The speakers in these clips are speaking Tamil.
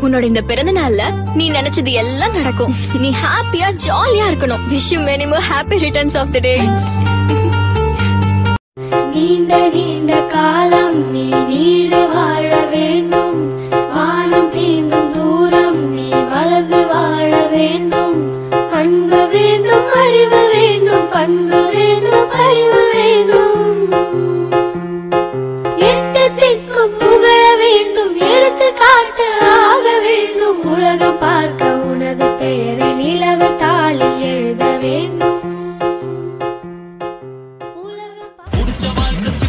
உன்னோட இந்த பிறந்த நாள்ல நீ நினைச்சது எல்லாம் நடக்கும் நீ ஹாப்பியா ஜாலியா இருக்கணும் wish you many more happy returns of the day நீண்ட நீண்ட காலம் நீ நீடு வாழ வேண்டும் வானம் தீண்டும் தூரம் நீ வளர்ந்து வாழ வேண்டும் அன்பு வேண்டும் அறிவு வேண்டும் பண்பு வேண்டும் அறிவு வேண்டும் எட்டு திக்கும் புகழ வேண்டும் எடுத்து காட்டு ஆக வேண்டும் உலகம் பார்க்க உனது பெயரை நிலவு தாளில் எழுத வேண்டும் உலகம் பார்க்க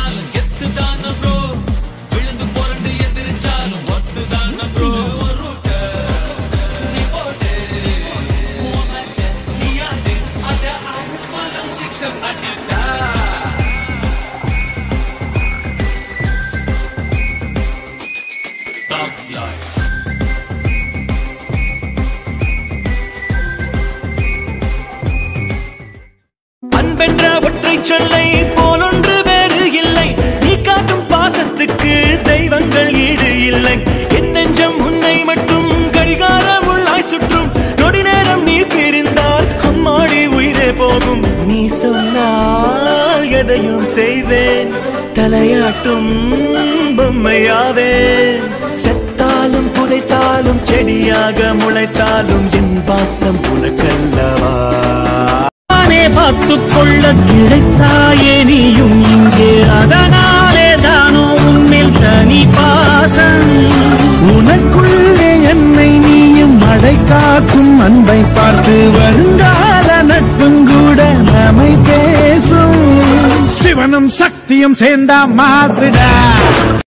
அன்பென்ற ஒற்றை சொல்லை போலொன்று வேறு இல்லை நீ காட்டும் பாசத்துக்கு தெய்வங்கள் ஈடு இல்லை என் நெஞ்சம் உன்னை மட்டும் கடிகாரம் உள்ளாய் சுற்றும் நொடி நேரம் நீ பிரிந்தால் அம்மாடி உயிரே போகும் நீ சொன்னால் எதையும் செய்வேன் தலையாட்டும் பொம்மையாவேன் செத்தாலும் புதைத்தாலும் செடியாக முளைத்தாலும் என் வாசம் உனக்கல்லவா நானே பார்த்துக் கொள்ள கிடைத்தாயே நீயும் இங்கே அதனாலே தானோ உன்னில் தனி பாசம் உனக்குள்ளே என்னை நீயும் மழை காக்கும் அன்பை பார்த்து வருங்கால நட்பும் கூட நம்மை பேசும் சிவனும் சக்தியும் சேர்ந்தா மாசுடா